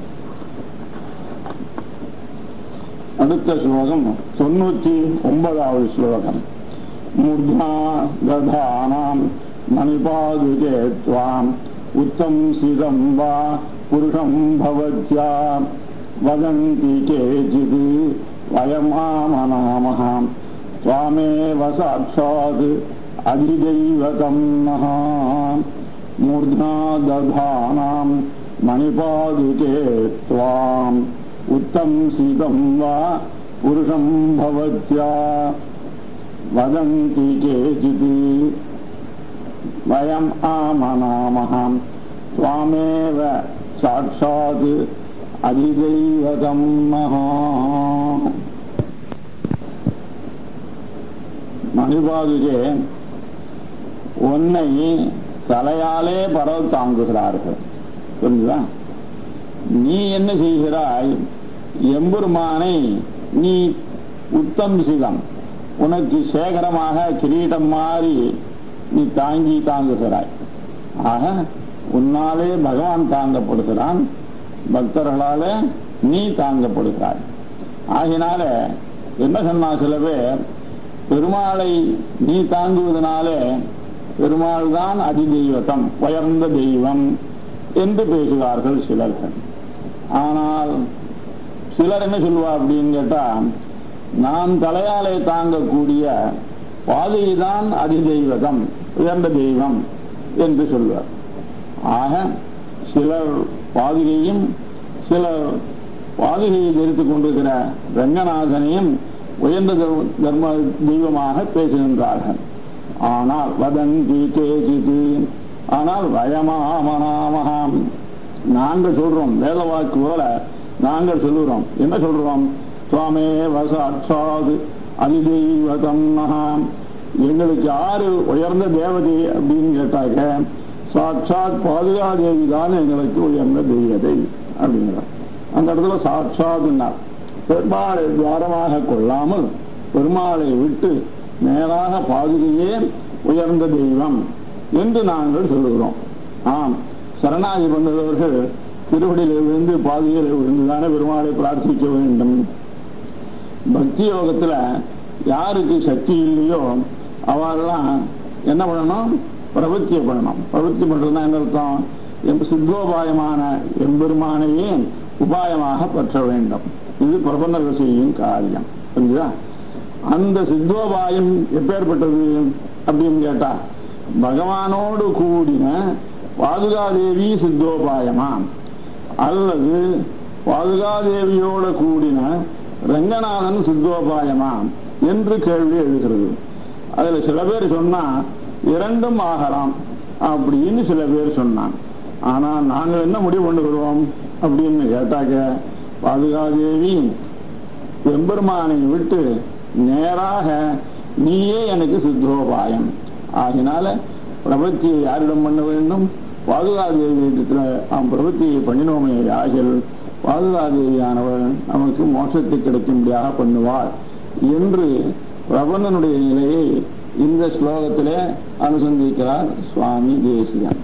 அடுத்த ஸ்லோகம் தொண்ணூற்றி ஒன்பதாவது ஸ்லோகம் மூர்धा दधानाम् मणिपादुके त्वाम् उत्तंसितं वा पुरुषं भवत्या वदन्ति केचित् वयमामनामः त्वामेव साक्षात् अधिदैवतं नः मूर्ध्ना दधानाम् मणिपादुके त्वाम् उत्तंसितं वा पुरुषं भवत्या वदन्ति केचित् वयम् आमनामः त्वामेव साक्षात् அதிதெய்வதம் மகா மணிபாதுகே உன்னை தலையாலே பரவ தாங்குகிறார்கள் புரிஞ்சுதா நீ என்ன செய்கிறாய் எம்பெருமானை நீ உத்தம் சிதம் உனக்கு சேகரமாக கிரீடம் மாறி நீ தாங்கி தாங்குகிறாய் ஆக உன்னாலே பகவான் தாங்கப்படுகிறான் பக்தர்களாலே நீ தாங்கப்படுகிறாய் ஆகினால என்ன சொன்னா சில பேர் பெருமாளை நீ தாங்குவதனாலே பெருமாள் தான் அதிதெய்வத்தம் உயர்ந்த தெய்வம் என்று பேசுவார்கள் சிலர்கள் ஆனால் சிலர் என்ன சொல்லுவா அப்படின்னு கேட்டா நான் தலையாலே தாங்கக்கூடிய பாதையை தான் அதிதெய்வதம் உயர்ந்த தெய்வம் என்று சொல்வார் ஆக சிலர் பாதுகையும் சிலர் பாதுகையை தரித்துக் கொண்டிருக்கிற ரங்கநாதனையும் உயர்ந்த தர்ம- தர்ம தெய்வமாக பேசுகின்றார்கள் ஆனால் வதந்தி கேஜிதி ஆனால் வயமாமனாமகாம் நாங்கள் சொல்றோம் வேத வாக்கு போல நாங்கள் சொல்லுகிறோம் என்ன சொல்றோம் சுவாமே வசாட்சாது அதிதெய்வதம் மகாம் எங்களுக்கு யாரு உயர்ந்த தேவதை அப்படின்னு கேட்டாக்க சாட்சாத் பாதுகாதேவி தான் எங்களுக்கு உயர்ந்த தெய்வதை அப்படிங்கிறார் அந்த இடத்துல சாட்சாத்னார் பெருமாளை துவாரமாக கொள்ளாமல் பெருமாளை விட்டு நேராக பாதுகையே உயர்ந்த தெய்வம் என்று நாங்கள் சொல்லுகிறோம் ஆம் சரணாகி பண்ணுகிறவர்கள் திருவடியில் விழுந்து பாதுகையில் விழுந்துதானே பெருமாளை பிரார்த்திக்க வேண்டும் பக்தி யோகத்துல யாருக்கு சக்தி இல்லையோ அவெல்லாம் என்ன பண்ணணும் பிரபத்தியை பண்ணணும் பிரபத்தி பண்றதுன்னா என்ன அர்த்தம் எம் சித்தோபாயமான எம்பெருமானையே உபாயமாக பற்ற வேண்டும் இது பிரபந்தர்கள் செய்யும் காரியம் புரிஞ்சுதா அந்த சித்தோபாயம் எப்பேற்பட்டது அப்படின்னு கேட்டா பகவானோடு கூடின பாதுகாதேவி சித்தோபாயமா அல்லது பாதுகாதேவியோட கூடின ரங்கநாதன் சித்தோபாயமா என்று கேள்வி எழுகிறது அதுல சில பேர் சொன்னா இரண்டும் ஆகலாம் அப்படின்னு சில பேர் சொன்னான் ஆனா நாங்கள் என்ன முடிவு பண்ணுகிறோம் அப்படின்னு கேட்டாக்க பாதுகாதேவி எம்பெருமானை விட்டு நேராக நீயே எனக்கு சித்தோபாயம் ஆகினால பிரபத்தியை யாரிடம் பண்ண வேண்டும் பாதுகாதேவியிடத்துல நாம் பிரபத்தியை பண்ணினோமே ஆகில் பாதுகாதேவியானவள் நமக்கு மோட்சத்தை கிடைக்கும்படியாக பண்ணுவாள் என்று பிரபந்தனுடைய நிலையை இந்த ஸ்லோகத்திலே அனுசந்திக்கிறார் சுவாமி தேசிகன்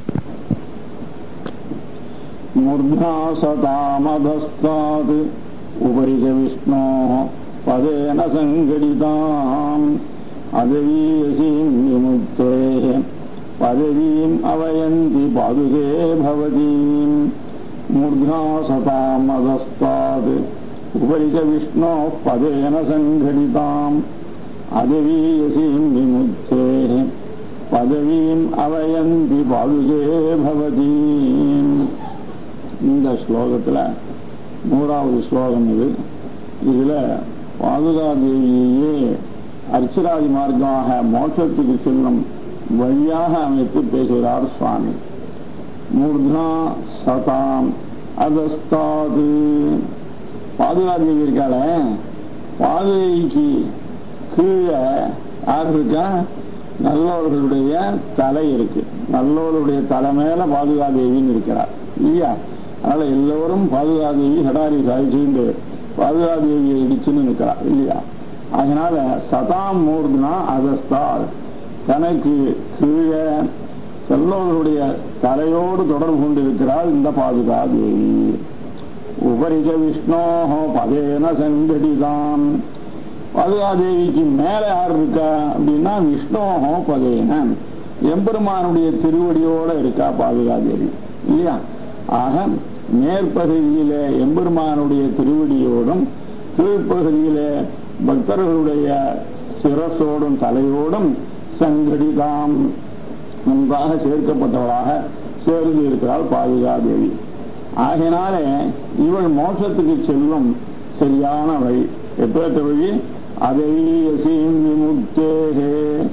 मूर्धा सतामधस्तात् उपरि च विष्णोः पदेन सङ्घटिताम् अदवीयसीम् विमुक्तेः पदवीम् अवयन्ति पादुके भवतीम् मूर्धा सतामधस्तात् उपरि च विष्णोः पदेन सङ्घटिताम् अदवीयसीम् विमुक्तेः பதவியும் அவயந்தி பாதுகே பவதீம் இந்த ஸ்லோகத்துல நூறாவது ஸ்லோகம் இது இதுல பாதுகாதேவியையே அர்ச்சராதி மார்க்கமாக மோட்சத்துக்கு செல்லும் வழியாக அமைத்து பேசுகிறார் சுவாமி மூர்தா சதாம் அதஸ்தாது பாதுகாதேவி இருக்காள பாதுகைக்கு கீழே யார் இருக்கா நல்லவர்களுடைய தலை இருக்கு நல்லவர்களுடைய தலை மேல பாதுகாதேவின்னு இருக்கிறார் இல்லையா அதனால எல்லோரும் பாதுகாதேவி ஹடாரி சாதிச்சுண்டு பாதுகாதேவியை இடிச்சுன்னு நிற்கிறார் இல்லையா அதனால சதாம் மூர்தனா அதஸ்தால் தனக்கு கீழே செல்லவர்களுடைய தலையோடு தொடர்பு கொண்டிருக்கிறாள் இந்த பாதுகாதேவி உபரிஜ விஷ்ணோஹோ பதேன சங்கடிதான் பாதுகாதேவிக்கு மேல யார் இருக்கா அப்படின்னா விஷ்ணோஹோ பதேன எம்பெருமானுடைய திருவடியோட இருக்கா பாதுகாதேவி இல்லையா ஆக மேற்பகுதியில எம்பெருமானுடைய திருவடியோடும் கீழ்ப்பகுதியில பக்தர்களுடைய சிரசோடும் தலையோடும் சங்கடிதாம் நன்றாக சேர்க்கப்பட்டவளாக சேர்ந்து இருக்கிறாள் பாதுகாதேவி ஆகையினாலே இவள் மோட்சத்துக்கு செல்லும் சரியான வழி எப்பேற்ற வழி அதையசீம் விமுக்தேகே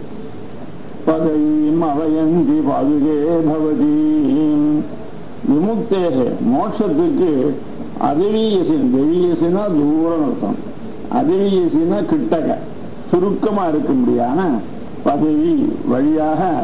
பதவீம் அவயந்தி பாதுகே பவதீம் விமுக்தேகே மோட்சத்துக்கு அதவீயசின் தெவியசினா தூரம் அர்த்தம் அதவீயசினா கிட்டக சுருக்கமா இருக்க முடியான பதவி வழியாக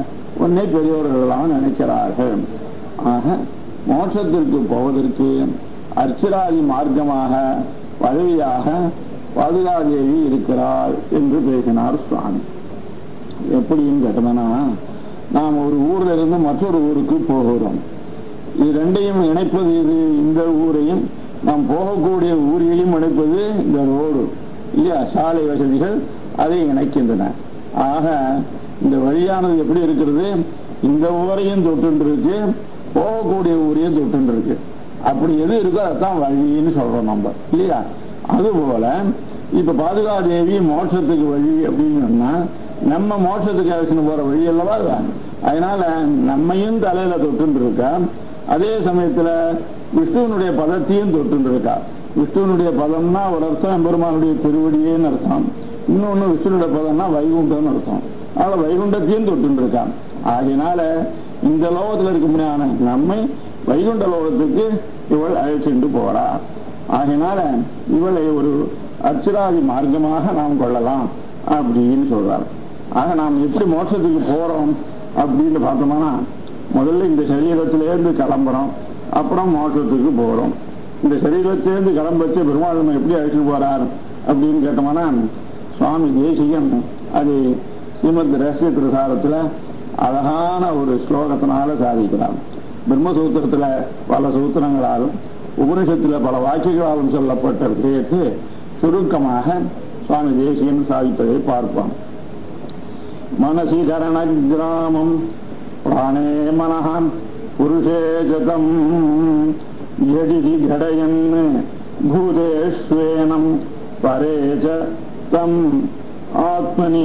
உன்னை பெரியவர்கள்லாம் நினைக்கிறார்கள் ஆக மோட்சத்திற்கு போவதற்கு அர்ச்சராதி மார்க்கமாக பதவியாக பாதுகாதேவி இருக்கிறாள் என்று பேசினார் சுவாமி எப்படின்னு கேட்டோம்னா நாம் ஒரு ஊர்ல இருந்து மற்றொரு ஊருக்கு போகிறோம் இது ரெண்டையும் இணைப்பது இது இந்த ஊரையும் நாம் போகக்கூடிய ஊரையும் இணைப்பது இந்த ரோடு இல்லையா சாலை வசதிகள் அதை இணைக்கின்றன ஆக இந்த வழியானது எப்படி இருக்கிறது இந்த ஊரையும் தொட்டு இருக்கு போகக்கூடிய ஊரையும் தொட்டு இருக்கு அப்படி எது இருக்கோ அதான் வழின்னு சொல்றோம் நம்ம இல்லையா அதுபோல இப்ப பாதுகாதேவி மோட்சத்துக்கு வழி அப்படின்னு சொன்னா நம்ம மோட்சத்துக்கு அழைச்சின்னு போற வழி அல்லவா அது? அதனால நம்மையும் தலையில தொட்டு இருக்கா அதே சமயத்துல விஷ்ணுவனுடைய பதத்தையும் தொட்டு இருக்கா விஷ்ணுவனுடைய பதம்னா ஒரு அர்த்தம் எம்பெருமானுடைய திருவடியேன்னு அர்த்தம் இன்னொன்னு விஷ்ணுடைய பதம்னா வைகுண்டம்னு அர்த்தம் அதனால வைகுண்டத்தையும் தொட்டு இருக்கான் ஆகையினால இந்த லோகத்துல இருக்க முடியாத நம்மை வைகுண்ட லோகத்துக்கு இவள் அழைச்சிட்டு போறா ஆகையினால இவளை ஒரு அர்ச்சராதி மார்க்கமாக நாம் கொள்ளலாம் அப்படின்னு சொல்றார் ஆக நாம் எப்படி மோட்சத்துக்கு போறோம் அப்படின்னு பார்த்தோம்னா முதல்ல இந்த சரீரத்திலேருந்து கிளம்புறோம் அப்புறம் மோட்சத்துக்கு போறோம் இந்த சரீரத்திலேருந்து கிளம்பச்சு பெருமாள் நம்ம எப்படி அழைச்சிட்டு போறார் அப்படின்னு கேட்டோம்னா சுவாமி தேசிகன் அது ஸ்ரீமத் ரகசிய திருசாரத்துல அழகான ஒரு ஸ்லோகத்தினால சாதிக்கிறார் பிரம்மசூத்திரத்துல பல சூத்திரங்களாலும் உபனிஷத்துல பல வாக்கியங்களாலும் சொல்லப்பட்ட விஷயத்தை சுருக்கமாக சுவாமி தேசியன் சாதிப்பதை பார்ப்போம் மனசி கரண கிராமம் பிராணே மனஹ புருஷே ஜதம் ஜடிதி கடயன் பூதேஷ்வேனம் பரே ச தம் ஆத்மனி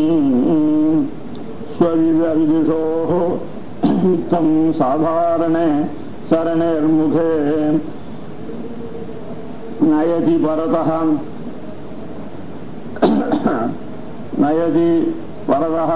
स्वविदविदुषोः तं साधारणे शरणैर्मुखे नयति परतः नयति परतः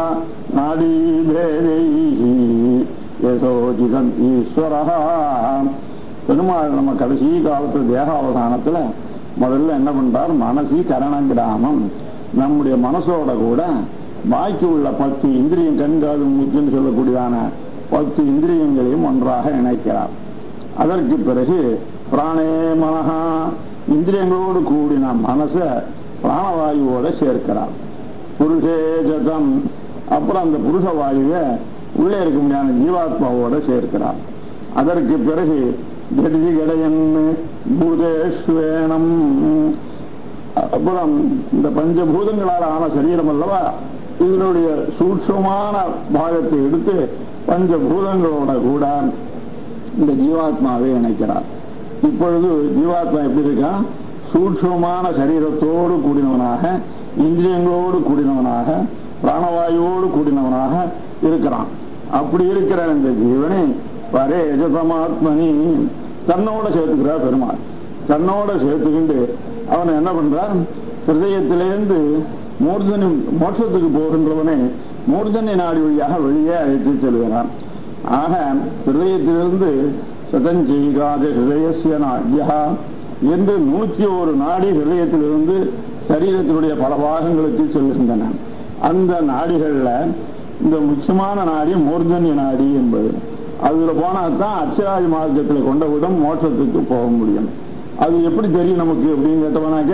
नाडीभेदैः யசோஜிதம் ஈஸ்வரஹா பெருமாள் நம்ம கடைசி காலத்து தேகாவதானத்துல முதல்ல என்ன பண்றார் மனசி கரணம் கிராமம் நம்முடைய மனசோட கூட பாக்கி உள்ள பத்து இந்திரியம் கண்காது மூச்சுன்னு சொல்லக்கூடியதான பத்து இந்திரியங்களையும் ஒன்றாக இணைக்கிறார் அதற்கு பிறகு பிராணே மனஹா இந்திரியங்களோடு கூடின மனசை பிராணவாயுவோட சேர்க்கிறார் புருஷே ஜதம் அப்புறம் அந்த புருஷ வாயுவை உள்ளே இருக்க முடியாத ஜீவாத்மாவோட சேர்க்கிறார் அதற்கு பிறகு கடிதி கடையன் பூதேஸ்வேனம் அப்புறம் இந்த பஞ்சபூதங்களால் ஆன சரீரம் அல்லவா இதனுடைய சூட்சமான பாகத்தை எடுத்து பஞ்சபூதங்களோட கூட இந்த ஜீவாத்மாவை இணைக்கிறார் இப்பொழுது ஜீவாத்மா எப்படி இருக்கா சூட்சமான சரீரத்தோடு கூடினவனாக இந்திரியங்களோடு கூடினவனாக பிராணவாயுவோடு கூடினவனாக இருக்கிறான் அப்படி இருக்கிற இந்த ஜீவனை பரே யஜதமாத்மனி தன்னோட சேர்த்துக்கிறார் பெருமாள் தன்னோட சேர்த்துக்கிண்டு அவன் என்ன பண்றான் ஹிருதயத்திலேருந்து மூர்தனி மோட்சத்துக்கு போகின்றவனை மூர்தனி நாடி வழியாக வெளியே அழைத்து செல்கிறான் ஆக ஹிருதயத்திலிருந்து சதஞ்செய்காத ஹிருதயசிய நாடியா என்று நூற்றி ஒரு நாடி ஹிருதயத்திலிருந்து சரீரத்தினுடைய பல பாகங்களுக்கு செல்கின்றன அந்த நாடிகள்ல இந்த முக்கியமான நாடி மூர்தன்ய நாடி என்பது அதுல போனா தான் அச்சராதி மார்க்கத்தில் கொண்ட விடம் மோட்சத்துக்கு போக முடியும் அது எப்படி தெரியும் நமக்கு அப்படின்னு கேட்டவனாக்க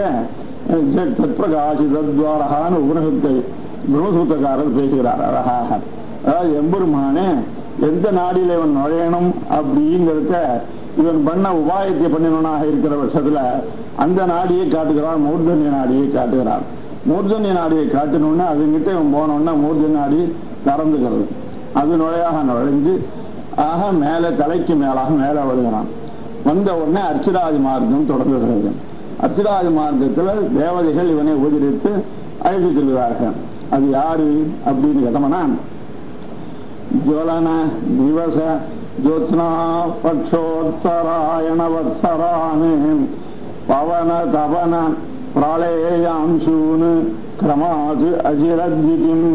சத்பிரகாசித்வாரகான்னு உபனிஷத்தை பிரம்மசூத்திரக்காரர் பேசுகிறார் அழகாக அதாவது எம்பெருமானே எந்த நாடியில இவன் நுழையணும் அப்படிங்கிறத இவன் பண்ண உபாயத்தை பண்ணினவனாக இருக்கிற வருஷத்துல அந்த நாடியை காட்டுகிறான் மூர்தன்ய நாடியை காட்டுகிறான் மூர்தன்ய நாடியை காட்டினோடனே அதுங்கிட்ட இவன் போனோடனே மூர்தன்ய நாடி திறந்துகிறது அது நுழையாக நுழைஞ்சு ஆக மேலே தலைக்கு மேலாக மேலே வருகிறான் வந்த உடனே அர்ச்சிராதி மார்க்கம் தொடங்குகிறது அர்ச்சிராதி மார்க்கத்துல தேவதைகள் இவனை உபதிரித்து அழைத்து செல்கிறார்கள் அது யாரு அப்படின்னு கேட்டோம்னா ஜுவலன திவச ஜோத்னா பட்சோத்தராயண வத்சரானு பவன தவன பிரளயாம்சூன் கிரமாத் அஜிரத்விதிம்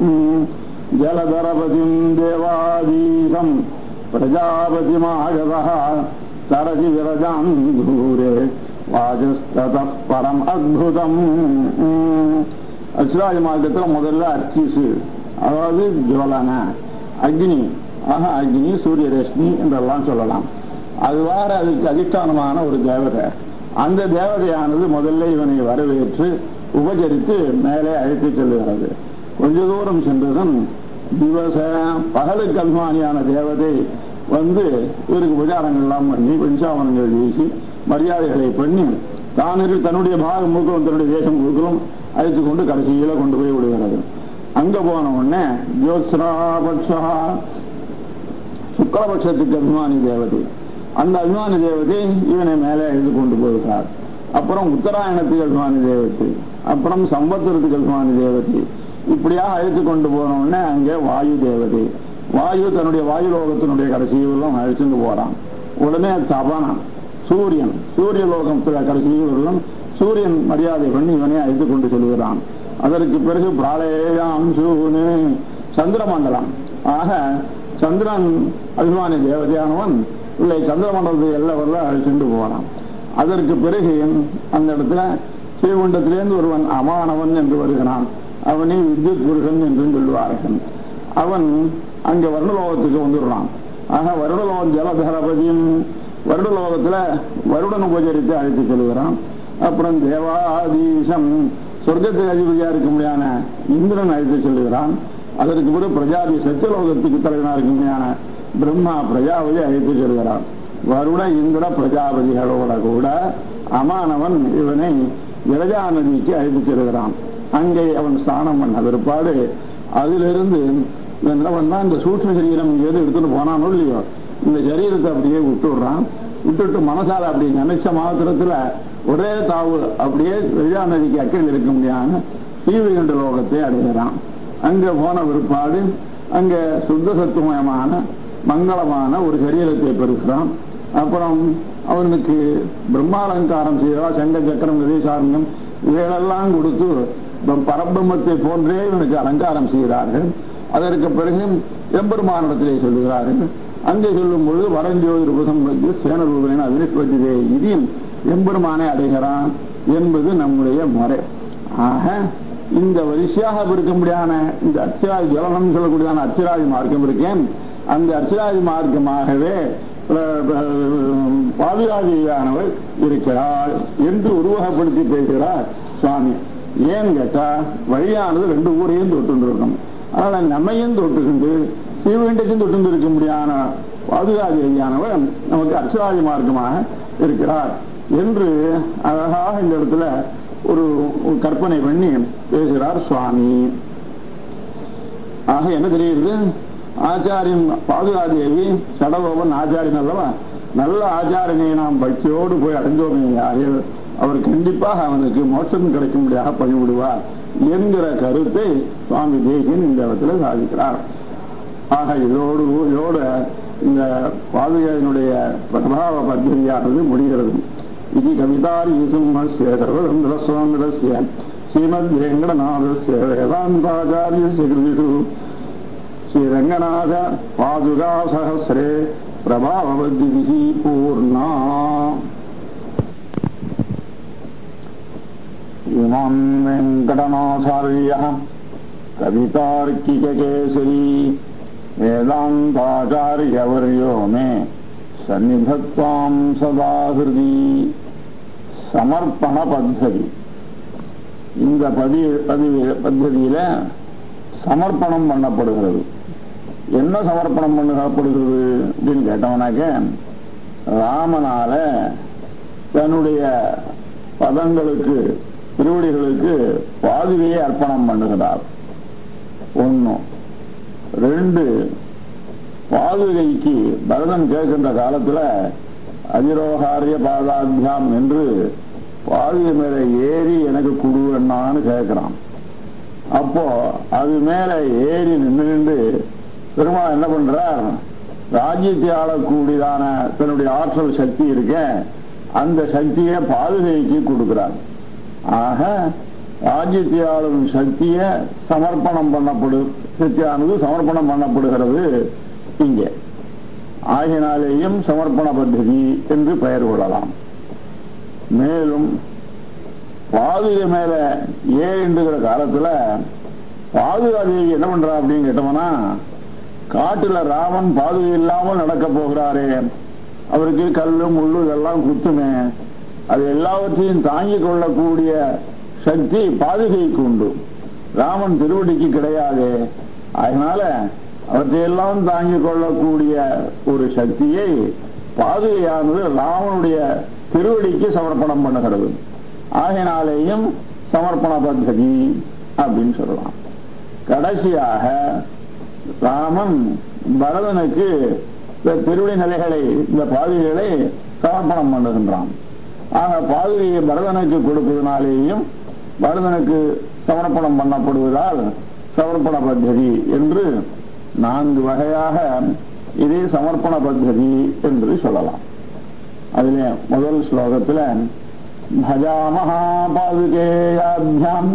ஜலதரபதிம் தேவாதீசம் பிரஜாபதிமாகதः தரதி விரஜாம் தூரே வாஜஸ்ததः பரம் அத்புதம் அச்சுராஜ மார்க்கத்தில் முதல்ல அர்ச்சிசு அதாவது ஜுவலன அக்னி ஆக அக்னி சூரிய ரஷ்மி என்றெல்லாம் சொல்லலாம் அதுவாறு அதுக்கு அதிஷ்டானமான ஒரு தேவதை அந்த தேவதையானது முதல்ல இவனை வரவேற்று உபசரித்து மேலே அழைத்து செல்லுகிறது கொஞ்ச தூரம் சென்றதும் திவச பகலுக்கு அபிமானியான தேவதை வந்து இவருக்கு உபச்சாரங்கள்லாம் பண்ணி பஞ்சாவனங்கள் வீசி மரியாதைகளை பண்ணி தான் இரு- தன்னுடைய பாகம் முழுக்களும் தன்னுடைய தேசம் முழுக்களும் அழைத்து கொண்டு கடைசியில கொண்டு போய் விடுகிறது அங்க போன உடனே ஜோத்ஸ்ராபக்ஷா சுக்லபட்சத்துக்கு அபிமானி தேவதை அந்த அபிமானி தேவதை இவனை மேலே எழுதி கொண்டு போகிறார் அப்புறம் உத்தராயணத்துக்கு அபிமானி தேவதை அப்புறம் சம்பத்திரத்துக்கு அபிமானி தேவதை இப்படியாக அழைத்து கொண்டு போன உடனே அங்கே வாயு தேவதை வாயு தன்னுடைய வாயு லோகத்தினுடைய கடைசியிலும் அழைச்சிட்டு போறான் உடனே தபனம் சூரியன் சூரிய லோகத்துல கடைசியிலும் சூரியன் மரியாதை பண்ணி இவனை அழைத்து கொண்டு செல்கிறான் அதற்கு பிறகு பிராளேயாம் சூனு சந்திரமண்டலம் ஆக சந்திரன் அபிமானி தேவதையானவன் இல்லை சந்திரமண்டலத்தை எல்லை வரல அழைச்சிட்டு போனான் அதற்கு பிறகு அந்த இடத்துல ஸ்ரீகுண்டத்திலேருந்து ஒருவன் அமானவன் என்று வருகிறான் அவனை வித்யுத் புருஷன் என்று சொல்லுவார்கள் அவன் அங்க வருடலோகத்துக்கு வந்துடுறான் ஆக வருடலோகம் ஜலதரபதியும் வருடலோகத்துல வருடன் உபச்சரித்து அழைத்து செல்கிறான் அப்புறம் தேவாதீசம் சொர்க்கத்துக்கு அதிபதியா இருக்க முடியான இந்திரன் அழைத்து செல்கிறான் அதற்கு பிறகு பிரஜாதி சத்தியலோகத்துக்கு தலைவனா இருக்க முடியான பிரம்மா பிரஜாபதி அழைத்து செல்கிறான் வருட இந்திர பிரஜாபதிகளோட கூட அமானவன் இவனை விரஜா நதிக்கு அழைத்து செல்கிறான் அங்கே அவன் ஸ்நானம் பண்ண பிற்பாடு அதிலிருந்து இவன் என்ன பண்ணான் இந்த சூட்ச சரீரம் எது எடுத்துட்டு போனானோ இல்லையோ இந்த சரீரத்தை அப்படியே விட்டுடுறான் விட்டுட்டு மனசால அப்படி நினைச்ச மாத்திரத்துல ஒரே தாவு அப்படியே விரஜா நதிக்கு அக்கறையில் இருக்க முடியாம ஸ்ரீவைகுண்ட லோகத்தை அடைகிறான் அங்க போன பிற்பாடு அங்க சுத்த சத்துவமயமான மங்களமான ஒரு சரீரத்தை பெறுகிறான் அப்புறம் அவனுக்கு பிரம்மாலங்காரம் செய்தா சங்க சக்கரம் நிதேசாரங்கம் இவைகளெல்லாம் கொடுத்து ப- பரபிரம்மத்தை போன்றே இவனுக்கு அலங்காரம் செய்கிறார்கள் அதற்கு பிறகு எம்பெருமானிடத்திலே சொல்லுகிறார்கள் அங்கே சொல்லும் பொழுது வரஞ்சோதி ரூபசம் சேனரூபேன அவினிஷ்பத்திலே இதியும் எம்பெருமானை அடைகிறான் என்பது நம்முடைய முறை ஆக இந்த வரிசையாக இருக்க முடியாத இந்த அர்ச்சராதி ஜலனம் சொல்லக்கூடியதான அர்ச்சராதி மார்க்கம் இருக்கேன் அந்த அர்ச்சராதி மார்க்கமாகவே அஹ், அஹ், பாதுகாதியானவர் இருக்கிறாள் என்று உருவகப்படுத்தி பேசுகிறார் சுவாமி ஏன்னு கேட்டா வழியானது ரெண்டு ஊரையும் தொட்டு இருக்கும் அதனால நம்மையும் தொட்டுக்கிண்டு ஸ்ரீவைண்டத்தையும் தொட்டு இருக்க முடியாத பாதுகாதியானவர் நமக்கு அர்ச்சராதி மார்க்கமாக இருக்கிறார் என்று அழகாக இந்த இடத்துல ஒரு ஒரு கற்பனை பண்ணி பேசுகிறார் சுவாமி ஆக என்ன தெரியுது ஆச்சாரியன் பாதுகாதேவி சடகோபன் ஆச்சாரியன் அல்லவா நல்ல ஆச்சாரியனை நாம் பக்தியோடு போய் அடைஞ்சோமே யாரையோ அவர் கண்டிப்பாக அவனுக்கு மோட்சம் கிடைக்கும்படியாக பண்ணிவிடுவார் என்கிற கருத்தை சுவாமி தேசியன் இந்த இடத்துல சாதிக்கிறார் ஆக இதோடு இதோட இந்த பாதுகாயினுடைய பிரபாவ பத்திரியானது முடிகிறது இது கவிதாரி சிம்மஸ்ய சர்வதந்திரஸ்வாமிரஸ்ய ஸ்ரீமத் வேங்கடநாதஸ்ய வேதாந்தாச்சாரியஸ்ய கிருதிஷு ஸ்ரீரங்கநாத பாதுகா சகசிரே பிரபாவபத்திதி பூர்ணா இமாம் வெங்கடநாசாரிய கவிதார்க்கிகேசரி வேதாந்தாச்சாரியவர்யோ மே சந்நிதத்வாம் சதா ஹிருதி சமர்ப்பண பத்ததி இந்த பதி பதி பத்ததியில சமர்ப்பணம் பண்ணப்படுகிறது என்ன சமர்ப்பணம் பண்ணப்படுகிறது அப்படின்னு கேட்டவனாக்க ராமனால தன்னுடைய பதங்களுக்கு திருவடிகளுக்கு பாதுகையை அர்ப்பணம் பண்ணுகிறார் ஒண்ணு ரெண்டு பாதுகைக்கு பரதன் கேட்கின்ற காலத்துல அதிரோகாரிய பாதாத்தியாம் என்று பாதுகை மேல ஏறி எனக்கு குடுவண்ணான்னு கேட்கிறான் அப்போ அது மேல ஏறி நின்று நின்று பெருமாள் என்ன பண்றார் ராஜ்யத்தை ஆளக்கூடியதான தன்னுடைய ஆற்றல் சக்தி இருக்க அந்த சக்தியை பாதுகைக்கு கொடுக்கிறார் ஆக ராஜ்யத்தை ஆளும் சக்தியை சமர்ப்பணம் பண்ணப்படு சக்தியானது சமர்ப்பணம் பண்ணப்படுகிறது இங்கே ஆகினாலேயும் சமர்ப்பண பദ്ധதி என்று பெயர் கொள்ளலாம் மேலும் பாதுகை மேல ஏறுகிற காலத்துல பாதுகாதேவி என்ன பண்றா அப்படின்னு கேட்டோம்னா காட்டுல ராமன் பாதுகை இல்லாமல் நடக்க போகிறாரே அவருக்கு கல்லு முள்ளு இதெல்லாம் குத்துமே அது எல்லாவற்றையும் தாங்கிக் கொள்ளக்கூடிய சக்தி பாதுகைக்கு உண்டு ராமன் திருவடிக்கு கிடையாது அதனால அவற்றையெல்லாம் தாங்கிக் கொள்ளக்கூடிய ஒரு சக்தியை பாதுகையானது ராமனுடைய திருவடிக்கு சமர்ப்பணம் பண்ணுகிறது ஆகையினாலேயும் சமர்ப்பண பద్ధதி அப்படின்னு சொல்லலாம் கடைசியாக ராமன் பரதனுக்கு இந்த திருவடி நிலைகளை இந்த பாதுகைகளை சமர்ப்பணம் பண்ணுகின்றான் ஆக பாதுகையை பரதனுக்கு கொடுப்பதனாலேயும் பரதனுக்கு சமர்ப்பணம் பண்ணப்படுவதால் சமர்ப்பண பద్ధதி என்று நான்கு வகையாக இதே சமர்ப்பண பద్ధதி என்று சொல்லலாம் அதிலே முதல் ஸ்லோகத்தில் பஜாமஹா பாதுகேயாபியாம்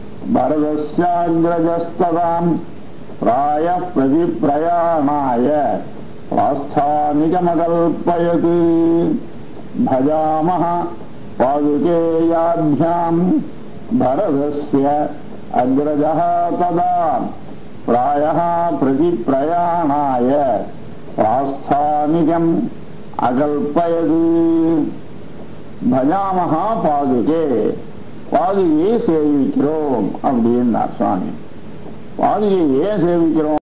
பரதஸ்யாகிரஜஸ்ததாம் பிராய பிரதிப்பிரயாணாய பிராஸ்தானிகமகல்பயத் भजामः पादुकेयाभ्याम् भरतस्य अग्रजः तदा प्रायः प्रतिप्रयाणाय प्रास्थानिकम् अकल्पयत् பஜாமகா பாதுகே பாதுகையை சேவிக்கிறோம் அப்படின்னார் சுவாமி பாதுகையை ஏன் சேவிக்கிறோம்